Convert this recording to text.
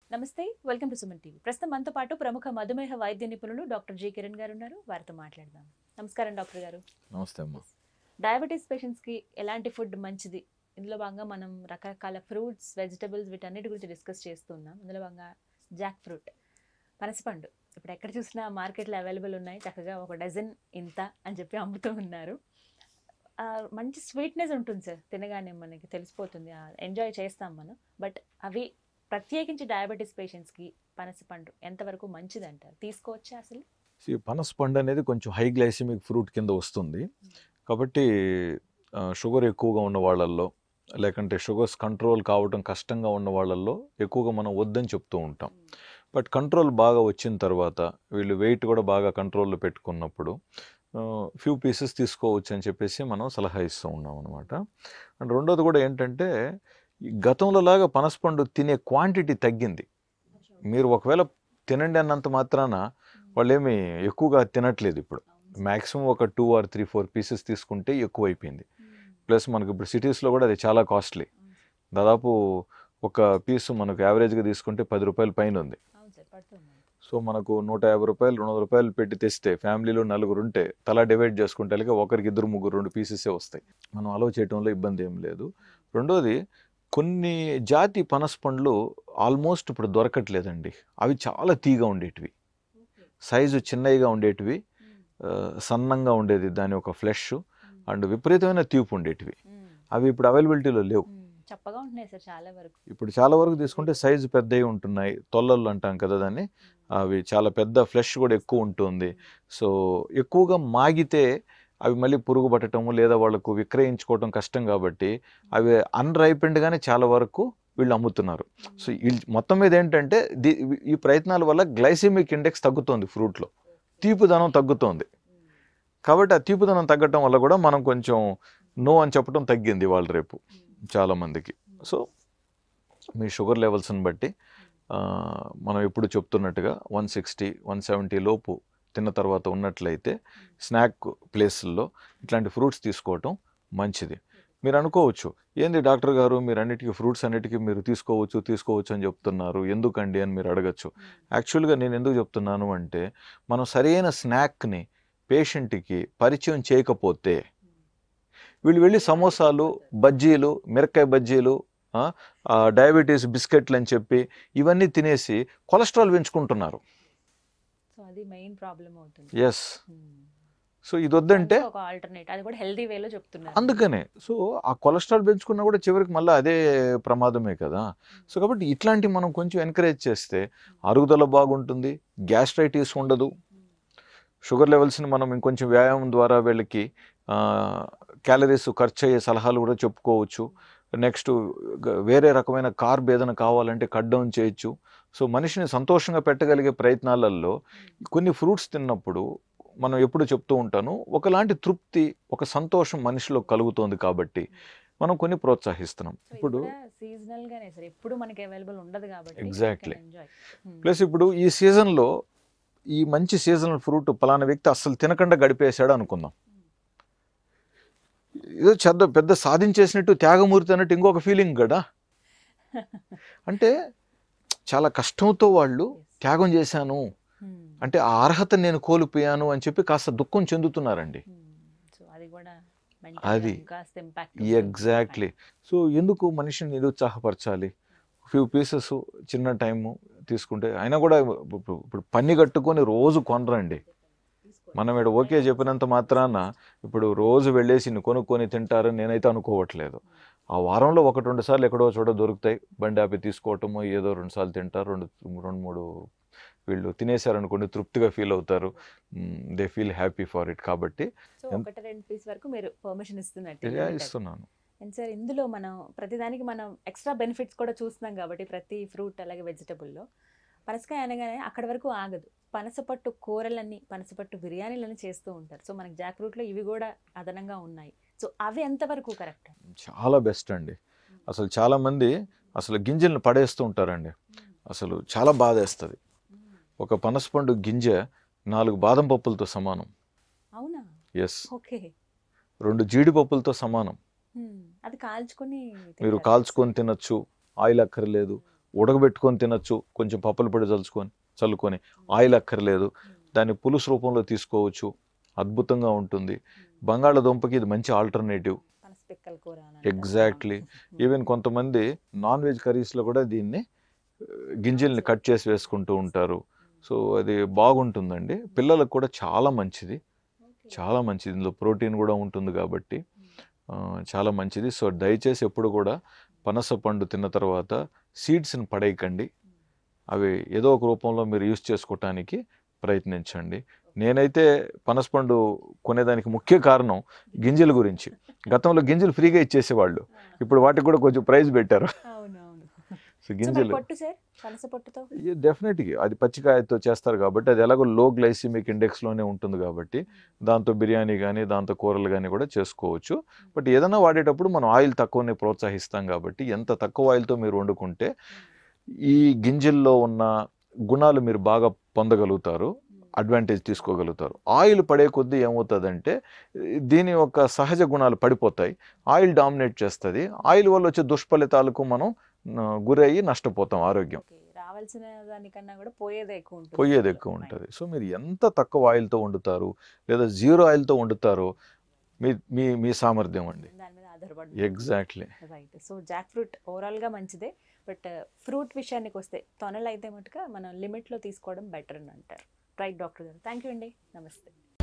నమస్తే welcome to Suman TV ప్రస్తుతం మనతో పాటు ప్రముఖ మధుమేహ వైద్య నిపుణులు డాక్టర్ జి కిరణ్ గారు ఉన్నారు వారితో మాట్లాడదాం నమస్కారం డాక్టర్ గారు నమస్తే అమ్మా డయాబెటీస్ పేషెంట్స్ కి ఎలాంటి ఫుడ్ మంచిది ఇందులో భాగంగా మనం రకరకాల ఫ్రూట్స్ వెజిటబుల్స్ వీటన్నిటి గురించి డిస్కస్ చేస్తున్నాం ఇందులో భాగంగా జాక్ ఫ్రూట్ పనసపండు ఇప్పుడు ఎక్కడ చూసినా మార్కెట్లో అవైలబుల్ ఉన్నాయి చక్కగా ఒక డజన్ ఇంత అని చెప్పి అమ్ముతూ ఉన్నారు ఆ, మంచి స్వీట్నెస్ ఉంటుంది సార్ తినగానే మనకి తెలిసిపోతుంది ఎంజాయ్ చేస్తాం మనం బట్ అవి ప్రత్యేకించి డయాబెటీస్ పేషెంట్స్కి పనసపండు ఎంతవరకు మంచిది అంటారు తీసుకోవచ్చా అసలు ఈ పనస పండు అనేది కొంచెం హై గ్లైసిమిక్ ఫ్రూట్ కింద వస్తుంది కాబట్టి ఆ, షుగర్ ఎక్కువగా ఉన్న వాళ్ళల్లో లేకంటే షుగర్స్ కంట్రోల్ కావడం కష్టంగా ఉన్న వాళ్ళల్లో ఎక్కువగా మనం వద్దని చెప్తూ ఉంటాం బట్ కంట్రోల్ బాగా వచ్చిన తర్వాత వీళ్ళు వెయిట్ కూడా బాగా కంట్రోల్లో పెట్టుకున్నప్పుడు ఫ్యూ పీసెస్ తీసుకోవచ్చు అని చెప్పేసి మనం సలహా ఇస్తూ ఉన్నాం అనమాట అండ్ రెండోది కూడా ఏంటంటే ఈ గతంలో లాగా పనసపండు తినే క్వాంటిటీ తగ్గింది మీరు ఒకవేళ తినండి అన్నంత మాత్రాన వాళ్ళు ఏమి ఎక్కువగా తినట్లేదు ఇప్పుడు మ్యాక్సిమం ఒక two or three four pieces తీసుకుంటే ఎక్కువ అయిపోయింది ప్లస్ మనకి ఇప్పుడు సిటీస్లో కూడా అది చాలా కాస్ట్లీ దాదాపు ఒక పీసు మనకు యావరేజ్గా తీసుకుంటే పది రూపాయల పైన ఉంది అవును సార్ పడుతుంది సో మనకు నూట యాభై రూపాయలు రెండు వందల రూపాయలు పెట్టి తెస్తే ఫ్యామిలీలో నలుగురు ఉంటే తలా డివైడ్ చేసుకుంటే అలాగే ఒకరికి ఇద్దరు ముగ్గురు రెండు పీసెసే వస్తాయి మనం అలవ్ చేయడంలో ఇబ్బంది ఏం లేదు రెండోది కొన్ని జాతి పనస పండ్లు ఆల్మోస్ట్ ఇప్పుడు దొరకట్లేదండి అవి చాలా తీగా ఉండేటివి సైజు చిన్నవిగా ఉండేటివి ఆ, సన్నంగా ఉండేది దాని ఒక ఫ్లెష్ అండ్ విపరీతమైన తీపి ఉండేటివి అవి ఇప్పుడు అవైలబిలిటీలో లేవు చప్పగా ఉంటున్నాయి సార్ చాలా వరకు ఇప్పుడు చాలా వరకు తీసుకుంటే సైజు పెద్దవి ఉంటున్నాయి తొల్లలు అంటాం కదా దాన్ని అవి చాలా పెద్ద ఫ్లెష్ కూడా ఎక్కువ ఉంటుంది సో ఎక్కువగా మాగితే అవి మళ్ళీ పురుగు పట్టడము లేదా వాళ్ళకు విక్రయించుకోవటం కష్టం కాబట్టి అవి అన్రైపెండ్గానే చాలా వరకు వీళ్ళు అమ్ముతున్నారు సో వీళ్ళు మొత్తం మీద ఏంటంటే దీ- ఈ ప్రయత్నాల వల్ల గ్లైసెమిక్ ఇండెక్స్ తగ్గుతోంది ఫ్రూట్లో తీపిదనం తగ్గుతోంది కాబట్టి ఆ తీపిదనం తగ్గటం వల్ల కూడా మనం కొంచెం నో అని చెప్పడం తగ్గింది వాళ్ళ రేపు చాలామందికి సో మీ షుగర్ లెవెల్స్ని బట్టి ఆ, మనం ఎప్పుడు చెప్తున్నట్టుగా వన్ సిక్స్టీ వన్ సెవెంటీ లోపు తిన్న తర్వాత ఉన్నట్లయితే స్నాక్ ప్లేసుల్లో ఇట్లాంటి ఫ్రూట్స్ తీసుకోవటం మంచిది మీరు అనుకోవచ్చు ఏంది డాక్టర్ గారు మీరు అన్నిటికీ ఫ్రూట్స్ అన్నిటికీ మీరు తీసుకోవచ్చు తీసుకోవచ్చు అని చెప్తున్నారు ఎందుకండి అని మీరు అడగచ్చు యాక్చువల్గా నేను ఎందుకు చెప్తున్నాను అంటే మనం సరైన స్నాక్ని పేషెంట్కి పరిచయం చేయకపోతే వీళ్ళు వెళ్ళి సమోసాలు బజ్జీలు మిరకాయ బజ్జీలు ఆ, ఆ, డయాబెటీస్ బిస్కెట్లు అని చెప్పి ఇవన్నీ తినేసి కొలెస్ట్రాల్ పెంచుకుంటున్నారు సో అది మెయిన్ ప్రాబ్లం అవుతుంది ఎస్ సో ఇది వద్దంటే అందుకు ఒక ఆల్టర్నేట్ అది కూడా హెల్దీ వేలో చెప్తున్నారు అందుకనే సో ఆ కొలెస్ట్రాల్ పెంచుకున్నా కూడా చివరికి మళ్ళీ అదే ప్రమాదమే కదా సో కాబట్టి ఇట్లాంటివి మనం కొంచెం ఎంకరేజ్ చేస్తే అరుగుదల బాగుంటుంది గ్యాస్ట్రైటిస్ ఉండదు షుగర్ లెవెల్స్ని మనం ఇంకొంచెం వ్యాయామం ద్వారా వీళ్ళకి క్యాలరీస్ ఖర్చు అయ్యే సలహాలు కూడా చెప్పుకోవచ్చు నెక్స్ట్ వేరే రకమైన కార్బ్ ఏదైనా కావాలంటే కట్ డౌన్ చేయొచ్చు సో మనిషిని సంతోషంగా పెట్టగలిగే ప్రయత్నాలలో కొన్ని ఫ్రూట్స్ తిన్నప్పుడు మనం ఎప్పుడు చెప్తూ ఉంటాను ఒకలాంటి తృప్తి ఒక సంతోషం మనిషిలో కలుగుతోంది కాబట్టి మనం కొన్ని ప్రోత్సహిస్తున్నాం సో ఇప్పుడు సీజనల్ గానే సార్ ఎప్పుడు మనకి అవైలబుల్ ఉండదు కాబట్టి Exactly. ఎంజాయ్ ప్లస్ ఇప్పుడు ఈ సీజన్లో ఈ మంచి సీజనల్ ఫ్రూట్ పలానా వ్యక్తి అస్సలు తినకుండా గడిపేశాడు అనుకుందాం ఏదో చెద్ద పెద్ద సాధించేసినట్టు త్యాగమూర్తి అన్నట్టు ఇంకొక ఫీలింగ్ కదా అంటే చాలా కష్టంతో వాళ్ళు త్యాగం చేశాను అంటే ఆ అర్హత నేను కోల్పోయాను అని చెప్పి కాస్త దుఃఖం చెందుతున్నారండి సో అది కూడా అది. కాస్త ఇంపాక్ట్ ఎగ్జాక్ట్లీ సో ఎందుకు మనిషిని నిరుత్సాహపరచాలి ఫ్యూ పీసెస్ చిన్న టైము తీసుకుంటే అయినా కూడా ఇప్పుడు ఇప్పుడు పన్ని కట్టుకొని రోజు కొనరండి మనం ఇక్కడ ఓకే చెప్పినంత మాత్రాన ఇప్పుడు రోజు వెళ్ళేసి ఇన్ని కొనుక్కొని తింటారని నేనైతే అనుకోవట్లేదు ఆ వారంలో ఒకటి రెండు సార్లు ఎక్కడో చోట దొరుకుతాయి బండి ఆపి తీసుకోవటము ఏదో రెండు సార్లు తింటారు రెండు రెండు మూడు వీళ్ళు తినేశారనుకోండి తృప్తిగా ఫీల్ అవుతారు they feel happy for it కాబట్టి సో ఎంత- ఒకటి రెండు పీస్ వరకు మీరు పర్మిషన్ ఇస్తున్నట్టు ఇలా ఇస్తున్నాను అండ్ సార్ ఇందులో మనం ప్రతిదానికి మనం ఎక్స్ట్రా బెనిఫిట్స్ కూడా చూస్తున్నాం కాబట్టి ప్రతి ఫ్రూట్ అలాగే వెజిటబుల్లో పనసకాయ అనగానే అక్కడ వరకు ఆగదు పనసపట్టు కూరలన్నీ పనసపట్టు బిర్యానీలని చేస్తూ ఉంటారు సో మనకి జాక్ ఫ్రూట్లో ఇవి కూడా అదనంగా ఉన్నాయి సో అవి ఎంతవరకు కరెక్ట్ చాలా బెస్ట్ అండి అసలు చాలామంది అసలు గింజలను పడేస్తూ ఉంటారండి అసలు చాలా బాధేస్తుంది ఒక పనసపండు గింజ నాలుగు బాదం పప్పులతో సమానం అవునా ఎస్ ఓకే రెండు జీడిపప్పులతో సమానం అది కాల్చుకొని మీరు తింటారా? కాల్చుకొని తినొచ్చు ఆయిల్ అక్కర్లేదు ఉడకబెట్టుకొని తినచ్చు కొంచెం పప్పుల పొడి చల్లుకొని చల్లుకొని ఆయిల్ అక్కర్లేదు దాన్ని పులుసు రూపంలో తీసుకోవచ్చు అద్భుతంగా ఉంటుంది బంగాళాదుంపకి ఇది మంచి ఆల్టర్నేటివ్ పనస పిక్కల కూర అని అంటారు. Exactly. ఈవెన్ కొంతమంది నాన్ వెజ్ కర్రీస్లో కూడా దీన్ని ఆ, గింజల్ని కట్ చేసి వేసుకుంటూ ఉంటారు సో అది బాగుంటుందండి పిల్లలకు కూడా చాలా మంచిది Okay. చాలా మంచిది ఇందులో ప్రోటీన్ కూడా ఉంటుంది కాబట్టి ఆ, చాలా మంచిది సో దయచేసి ఎప్పుడు కూడా పనస పండు తిన్న తర్వాత సీడ్స్ని పడేయకండి అవి ఏదో ఒక రూపంలో మీరు యూస్ చేసుకోవటానికి ప్రయత్నించండి నేనైతే పనసపండు కొనేదానికి ముఖ్య కారణం గింజల గురించి గతంలో గింజలు ఫ్రీగా ఇచ్చేసేవాళ్ళు ఇప్పుడు వాటికి కూడా కొంచెం ప్రైస్ పెట్టారు అవునవును సో సో మరి గింజలు పొట్టు సార్ పనస పొట్టుతో డెఫినెట్గా అది పచ్చికాయతో చేస్తారు కాబట్టి అది ఎలాగో లో గ్లైసిమిక్ ఇండెక్స్లోనే ఉంటుంది కాబట్టి దాంతో బిర్యానీ కానీ దాంతో కూరలు కానీ కూడా చేసుకోవచ్చు బట్ ఏదైనా వాడేటప్పుడు మనం ఆయిల్ తక్కువనే ప్రోత్సహిస్తాం కాబట్టి ఎంత తక్కువ ఆయిల్తో మీరు వండుకుంటే ఈ గింజల్లో ఉన్న గుణాలు మీరు బాగా పొందగలుగుతారు అడ్వాంటేజ్ తీసుకోగలుగుతారు ఆయిల్ పడే కొద్దీ ఏమవుతుందంటే దీని యొక్క సహజ గుణాలు పడిపోతాయి ఆయిల్ డామినేట్ చేస్తుంది ఆయిల్ వల్ల వచ్చే దుష్ఫలితాలకు మనం ఆ, గురయ్యి నష్టపోతాం ఆరోగ్యం ఓకే రావాల్సిన దానికన్నా కూడా పోయేదే ఎక్కువ ఉంటుంది పోయేది అందులో. ఎక్కువ ఉంటుంది సో మీరు ఎంత తక్కువ ఆయిల్తో వండుతారు లేదా జీరో ఆయిల్తో వండుతారో మీ మీ మీ సామర్థ్యం అండి దాని మీద ఆధారపడి exactly right so jackfruit ఓవరాల్గా మంచిదే బట్ ఫ్రూట్ విషయానికి వస్తే తొనలు అయితే మటుక మనం లిమిట్లో తీసుకోవడం బెటర్ అని అంటారు రైట్ డాక్టర్ గారు థ్యాంక్ యూ అండి నమస్తే